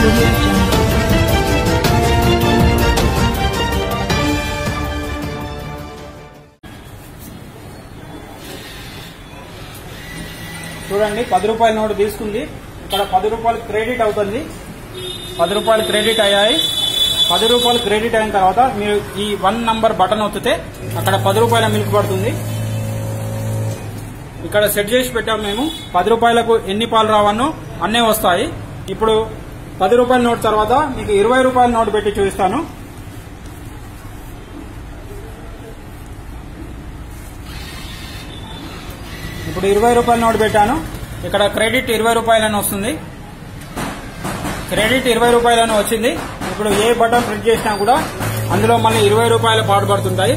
audio jungle. చూడండి పది రూపాయల నోటు తీసుకుంది ఇక్కడ పది రూపాయలు క్రెడిట్ అవుతుంది పది రూపాయలు క్రెడిట్ అయ్యాయి పది రూపాయలు క్రెడిట్ అయిన తర్వాత మీరు ఈ వన్ నంబర్ బటన్ ఒత్తితే అక్కడ పది రూపాయల మిల్క్ పడుతుంది ఇక్కడ సెట్ చేసి పెట్టాము మేము పది రూపాయలకు ఎన్ని పాలు రావన్నో అన్నీ వస్తాయి ఇప్పుడు పది రూపాయల నోట్ తర్వాత మీకు ఇరవై రూపాయల నోటు పెట్టి చూపిస్తాను ఇప్పుడు ఇరవై రూపాయల నోటు పెట్టాను ఇక్కడ క్రెడిట్ ఇరవై రూపాయలని వస్తుంది క్రెడిట్ ఇరవై రూపాయలని వచ్చింది ఇప్పుడు ఏ బటన్ ప్రింట్ చేసినా కూడా అందులో మళ్ళీ ఇరవై రూపాయలు పాటుపడుతుంటాయి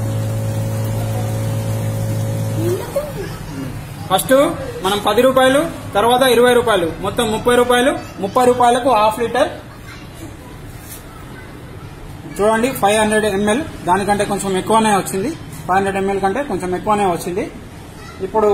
ఫస్ట్ మనం పది రూపాయలు తర్వాత ఇరవై రూపాయలు మొత్తం ముప్పై రూపాయలు ముప్పై రూపాయలకు హాఫ్ లీటర్ చూడండి ఫైవ్ హండ్రెడ్ ఎంఎల్ దానికంటే కొంచెం ఎక్కువనే వచ్చింది ఫైవ్ హండ్రెడ్ ఎంఎల్ కంటే కొంచెం ఎక్కువనే వచ్చింది ఇప్పుడు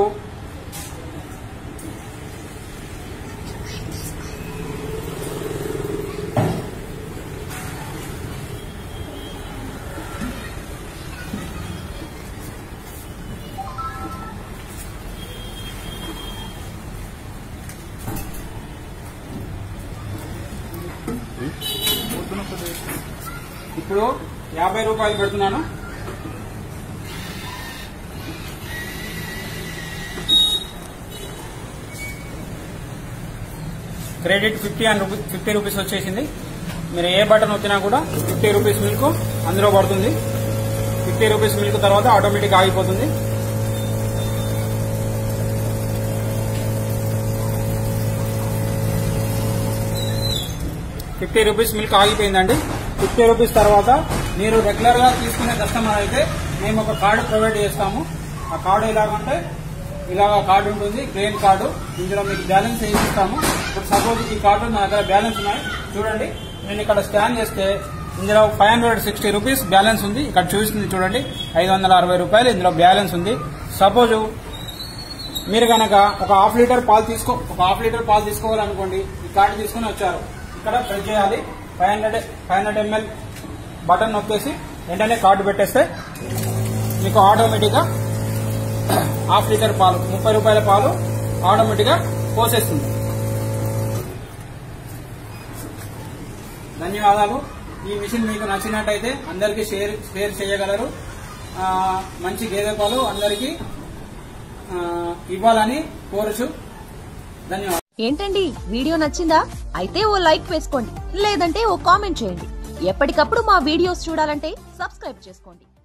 ఇప్పుడు యాభై రూపాయలు పెడుతున్నాను credit fifty and rupees fifty rupees వచ్చేసింది మీరు ఏ బటన్ వచ్చినా కూడా ఫిఫ్టీ రూపీస్ మిల్క్ అందులో పడుతుంది ఫిఫ్టీ రూపీస్ మిల్క్ తర్వాత ఆటోమేటిక్ ఆగిపోతుంది ఫిఫ్టీ రూపీస్ మిల్క్ ఆగిపోయిందండి ఫిఫ్టీ రూపీస్ తర్వాత మీరు రెగ్యులర్ గా తీసుకునే కస్టమర్ అయితే మేము ఒక కార్డు ప్రొవైడ్ చేస్తాము ఆ కార్డు ఎలాగంటే ఇలాగ కార్డు ఉంటుంది గ్రీన్ కార్డు ఇందులో మీకు బ్యాలెన్స్ వేసి ఇస్తాము ఇప్పుడు సపోజ్ ఈ కార్డు నా దగ్గర బ్యాలెన్స్ ఉన్నాయి చూడండి నేను ఇక్కడ స్కాన్ చేస్తే ఇందులో five hundred sixty rupees balance ఉంది ఇక్కడ చూస్తుంది చూడండి ఐదు వందల అరవై రూపాయలు ఇందులో బ్యాలెన్స్ ఉంది సపోజ్ మీరు కనుక ఒక హాఫ్ లీటర్ పాలు తీసుకో ఒక హాఫ్ లీటర్ పాలు తీసుకోవాలనుకోండి ఈ కార్డు తీసుకుని వచ్చారు ఇక్కడ ప్రెస్ చేయాలి five hundred five hundred ML button నొక్కేసి వెంటనే కార్డు పెట్టేస్తే మీకు ఆటోమేటిక్గా హాఫ్ లీటర్ పాలు ముప్పై రూపాయల పాలు ఆటోమేటిక్గా పోసేస్తుంది ధన్యవాదాలు ఈ మిషన్ మీకు నచ్చినట్టయితే అందరికీ షేర్ షేర్ చేయగలరు ఆ, మంచి గేదె పాలు అందరికీ ఆ, ఇవ్వాలని కోరుచు ధన్యవాదాలు ఏంటండి వీడియో నచ్చిందా అయితే ఓ లైక్ వేసుకోండి లేదంటే ఓ కామెంట్ చేయండి ఎప్పటికప్పుడు మా వీడియోస్ చూడాలంటే సబ్స్క్రైబ్ చేసుకోండి